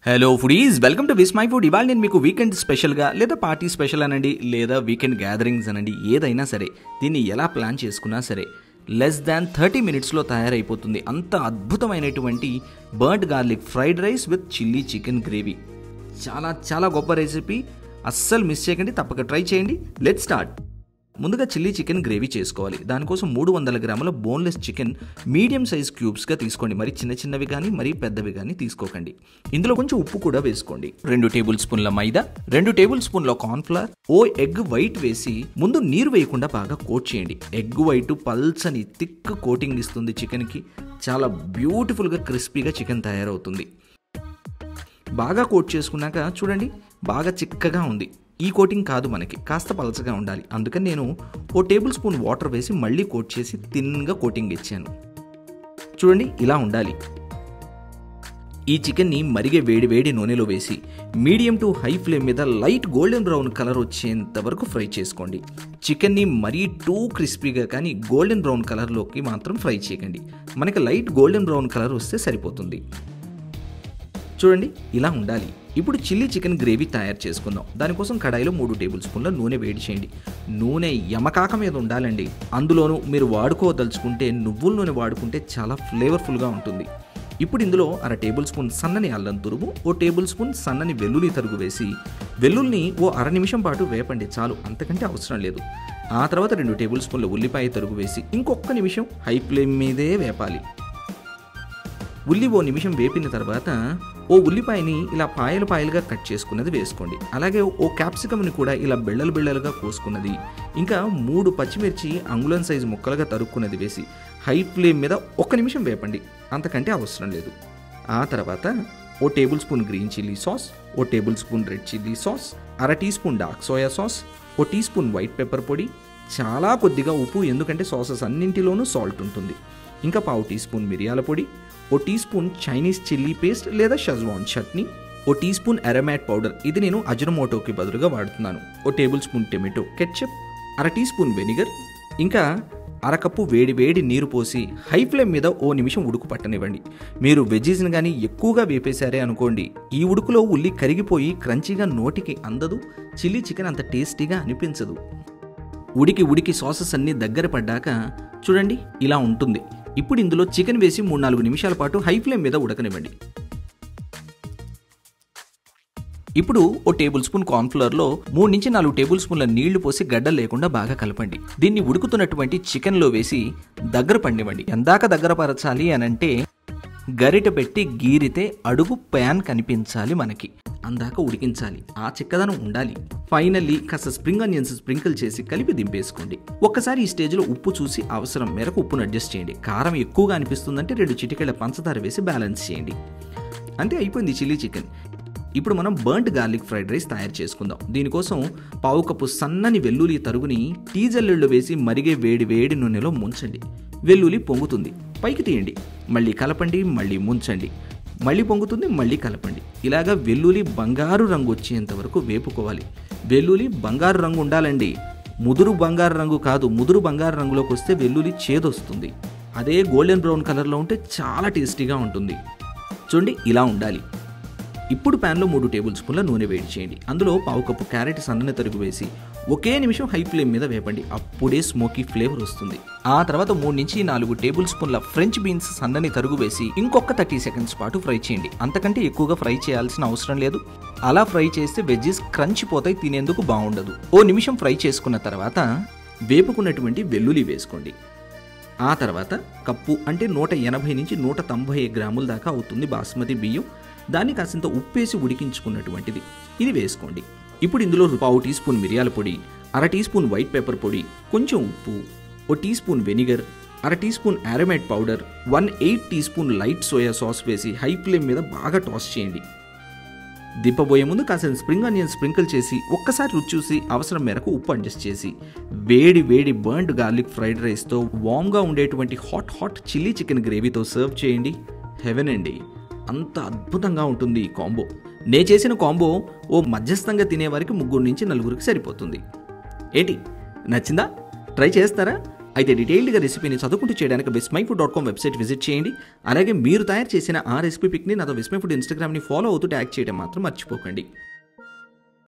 hello foodies welcome to Vismai food ఇవాళ నేను మీకు వీకెండ్ స్పెషల్గా లేదా పార్టీ స్పెషల్ అనండి లేదా వీకెండ్ గ్యాదరింగ్స్ అనండి ఏదైనా సరే దీన్ని ఎలా ప్లాన్ చేసుకున్నా సరే లెస్ దాన్ థర్టీ మినిట్స్లో తయారైపోతుంది అంత అద్భుతమైనటువంటి burnt garlic fried rice with chilli chicken gravy చాలా చాలా గొప్ప రెసిపీ అస్సలు మిస్ చేయకండి తప్పక ట్రై చేయండి లెట్ స్టార్ట్ ముందుగా చిల్లీ చికెన్ గ్రేవీ చేసుకోవాలి దానికోసం మూడు వందల గ్రాముల బోన్లెస్ చికెన్ మీడియం సైజ్ క్యూబ్స్గా తీసుకోండి మరి చిన్న చిన్నవి కానీ మరి పెద్దవి కానీ తీసుకోకండి ఇందులో కొంచెం ఉప్పు కూడా వేసుకోండి రెండు టేబుల్ స్పూన్ల మైదా రెండు టేబుల్ స్పూన్ల కార్న్ఫ్లవర్ ఓ ఎగ్ వైట్ వేసి ముందు నీరు వేయకుండా బాగా కోట్ చేయండి ఎగ్ వైట్ పల్చని థిక్ కోటింగ్ ఇస్తుంది చికెన్కి చాలా బ్యూటిఫుల్గా క్రిస్పీగా చికెన్ తయారవుతుంది బాగా కోట్ చేసుకున్నాక చూడండి బాగా చిక్కగా ఉంది ఈ కోటింగ్ కాదు మనకి కాస్త పలచగా ఉండాలి అందుకని నేను ఓ టేబుల్ స్పూన్ వాటర్ వేసి మళ్ళీ కోట్ చేసి థిన్గా కోటింగ్ ఇచ్చాను చూడండి ఇలా ఉండాలి ఈ చికెన్ని మరిగే వేడి వేడి నూనెలో వేసి మీడియం టు హై ఫ్లేమ్ మీద లైట్ గోల్డెన్ బ్రౌన్ కలర్ వచ్చేంత వరకు ఫ్రై చేసుకోండి చికెన్ని మరీ టూ క్రిస్పీగా కానీ గోల్డెన్ బ్రౌన్ కలర్లోకి మాత్రం ఫ్రై చేయకండి మనకి లైట్ గోల్డెన్ బ్రౌన్ కలర్ వస్తే సరిపోతుంది చూడండి ఇలా ఉండాలి ఇప్పుడు చిల్లీ చికెన్ గ్రేవీ తయారు చేసుకుందాం దానికోసం కడాయిలో మూడు టేబుల్ స్పూన్ల నూనె వేడి చేయండి నూనె యమకాక మీద ఉండాలండి అందులోనూ మీరు వాడుకోదలుచుకుంటే నువ్వుల నూనె వాడుకుంటే చాలా ఫ్లేవర్ఫుల్గా ఉంటుంది ఇప్పుడు ఇందులో అర టేబుల్ స్పూన్ సన్నని అల్లం తురుము ఓ టేబుల్ స్పూన్ సన్నని వెల్లుల్లి తరుగు వేసి వెల్లుల్ని ఓ అర నిమిషం పాటు వేపండి చాలు అంతకంటే అవసరం లేదు ఆ తర్వాత రెండు టేబుల్ స్పూన్ల ఉల్లిపాయ తరుగు వేసి ఇంకొక నిమిషం హై ఫ్లేమ్ మీదే వేపాలి ఉల్లి ఓ నిమిషం వేపిన తర్వాత ఓ ఉల్లిపాయని ఇలా పాయలు పాయలుగా కట్ చేసుకున్నది వేసుకోండి అలాగే ఓ క్యాప్సికమ్ని కూడా ఇలా బిళ్ళలు బిళ్ళలుగా కోసుకున్నది ఇంకా మూడు పచ్చిమిర్చి అంగుళం సైజు ముక్కలుగా తరుక్కున్నది వేసి హై ఫ్లేమ్ మీద ఒక్క నిమిషం వేపండి అంతకంటే అవసరం లేదు ఆ తర్వాత ఓ tablespoon green chilli sauce ఓ tablespoon red chilli sauce అర teaspoon dark soya sauce ఓ టీ స్పూన్ వైట్ పెప్పర్ పొడి చాలా కొద్దిగా ఉప్పు ఎందుకంటే సాసెస్ అన్నింటిలోనూ సాల్ట్ ఉంటుంది ఇంకా పావు టీ స్పూన్ మిరియాల పొడి ఓ tea teaspoon Chinese chilli paste లేదా షజ్వాన్ చట్నీ ఓ టీ స్పూన్ అరమాట్ పౌడర్ ఇది నేను అజనమోటోకి బదులుగా వాడుతున్నాను ఓ టేబుల్ స్పూన్ టొమాటో కెచ్చప్ అర టీ స్పూన్ వెనిగర్ ఇంకా అరకప్పు వేడి వేడి నీరు పోసి హై ఫ్లేమ్ మీద ఓ నిమిషం ఉడుకు పట్టనివ్వండి మీరు వెజ్జీస్ని కానీ ఎక్కువగా వేపేశారే అనుకోండి ఈ ఉడుకులో ఉల్లి కరిగిపోయి క్రంచీగా నోటికి అందదు చిల్లీ చికెన్ అంత టేస్టీగా అనిపించదు ఉడికి ఉడికి సాసెస్ అన్నీ దగ్గర పడ్డాక చూడండి ఇలా ఉంటుంది ఇప్పుడు ఇందులో చికెన్ వేసి మూడు నాలుగు నిమిషాల పాటు హై ఫ్లేమ్ మీద ఉడకనివ్వండి ఇప్పుడు ఓ టేబుల్ స్పూన్ కార్న్ఫ్లవర్లో మూడు నుంచి నాలుగు టేబుల్ స్పూన్ల నీళ్లు పోసి గడ్డ లేకుండా బాగా కలపండి దీన్ని ఉడుకుతున్నటువంటి చికెన్లో వేసి దగ్గర పండివ్వండి ఎందాక దగ్గర పరచాలి అని అంటే గరిట పెట్టి గీరితే అడుగు ప్యాన్ కనిపించాలి మనకి అందాక ఉడికించాలి ఆ చిక్కదనం ఉండాలి ఫైనల్లీ కాస్త స్ప్రింగ్ ఆనియన్స్ స్ప్రింకిల్ చేసి కలిపి దింపేసుకోండి ఒక్కసారి ఈ స్టేజ్లో ఉప్పు చూసి అవసరం మేరకు ఉప్పును అడ్జస్ట్ చేయండి కారం ఎక్కువగా అనిపిస్తుందంటే రెండు చిటికెళ్ళ పంచదార వేసి బ్యాలెన్స్ చేయండి అంతే అయిపోయింది చిల్లీ చికెన్ ఇప్పుడు మనం బర్ంట్ గార్లిక్ ఫ్రైడ్ రైస్ తయారు చేసుకుందాం దీనికోసం పావు కప్పు సన్నని వెల్లుల్లి తరుగుని టీ జల్లెళ్ళు వేసి మరిగే వేడి వేడి నూనెలో ముంచండి వెల్లుల్లి పొంగుతుంది పైకి తీయండి మళ్ళీ కలపండి మళ్ళీ ముంచండి మళ్ళీ పొంగుతుంది మళ్ళీ కలపండి ఇలాగా వెల్లుల్లి బంగారు రంగు వచ్చేంత వరకు వేపుకోవాలి వెల్లుల్లి బంగారు రంగు ఉండాలండి ముదురు బంగారు రంగు కాదు ముదురు బంగారు రంగులోకి వస్తే వెల్లుల్లి చేదొస్తుంది అదే గోల్డెన్ బ్రౌన్ కలర్లో ఉంటే చాలా టేస్టీగా ఉంటుంది చూడండి ఇలా ఉండాలి ఇప్పుడు ప్యాన్లో మూడు టేబుల్ స్పూన్ల నూనె వేడి చేయండి అందులో పావు కప్పు క్యారెట్ సన్నని తరుగు వేసి ఒకే నిమిషం హై ఫ్లేమ్ మీద వేపండి అప్పుడే స్మోకీ ఫ్లేవర్ వస్తుంది ఆ తర్వాత మూడు నుంచి నాలుగు టేబుల్ స్పూన్ల ఫ్రెంచ్ బీన్స్ సన్నని తరుగు వేసి ఇంకొక థర్టీ సెకండ్స్ పాటు ఫ్రై చేయండి అంతకంటే ఎక్కువగా ఫ్రై చేయాల్సిన అవసరం లేదు అలా ఫ్రై చేస్తే వెజ్జెస్ క్రంచ్ పోతాయి తినేందుకు బాగుండదు ఓ నిమిషం ఫ్రై చేసుకున్న తర్వాత వేపుకున్నటువంటి వెల్లుల్లి వేసుకోండి ఆ తర్వాత కప్పు అంటే నూట ఎనభై నుంచి నూట తొంభై గ్రాముల దాకా అవుతుంది బాస్మతి బియ్యం దాన్ని కాసింత ఉప్పేసి ఉడికించుకున్నటువంటిది ఇది వేసుకోండి ఇప్పుడు ఇందులో పావు టీ స్పూన్ మిరియాల పొడి అర టీ స్పూన్ వైట్ పెప్పర్ పొడి కొంచెం ఉప్పు ఓ టీ స్పూన్ వెనిగర్ అర teaspoon Aromat powder one eight teaspoon light soya sauce వేసి హై ఫ్లేమ్ మీద బాగా టాస్ చేయండి దింపబోయే ముందు కాసిన స్ప్రింగ్ ఆనియన్ స్ప్రింకిల్ చేసి ఒక్కసారి రుచి చూసి అవసరం మేరకు ఉప్పు అడ్జస్ట్ చేసి వేడి వేడి బర్న్డ్ గార్లిక్ ఫ్రైడ్ రైస్తో వామ్గా ఉండేటువంటి హాట్ హాట్ చిల్లీ చికెన్ గ్రేవీతో సర్వ్ చేయండి హెవెన్ అండి అంత అద్భుతంగా ఉంటుంది ఈ కాంబో నే చేసిన కాంబో ఓ మధ్యస్థంగా తినేవారికి ముగ్గురు నుంచి నలుగురికి సరిపోతుంది ఏంటి నచ్చిందా ట్రై చేస్తారా అయితే డీటెయిల్డ్గా రెసిపీని చదువుకుంటూ చేయడానికి Vismai food dot com website visit చేయండి అలాగే మీరు తయారు చేసిన ఆ రెసిపీ పిక్ని నాతో విస్మై ఫుడ్ ఇన్స్టాగ్రామ్ని ఫాలో అవుతూ ట్యాగ్ చేయడం మాత్రం మర్చిపోకండి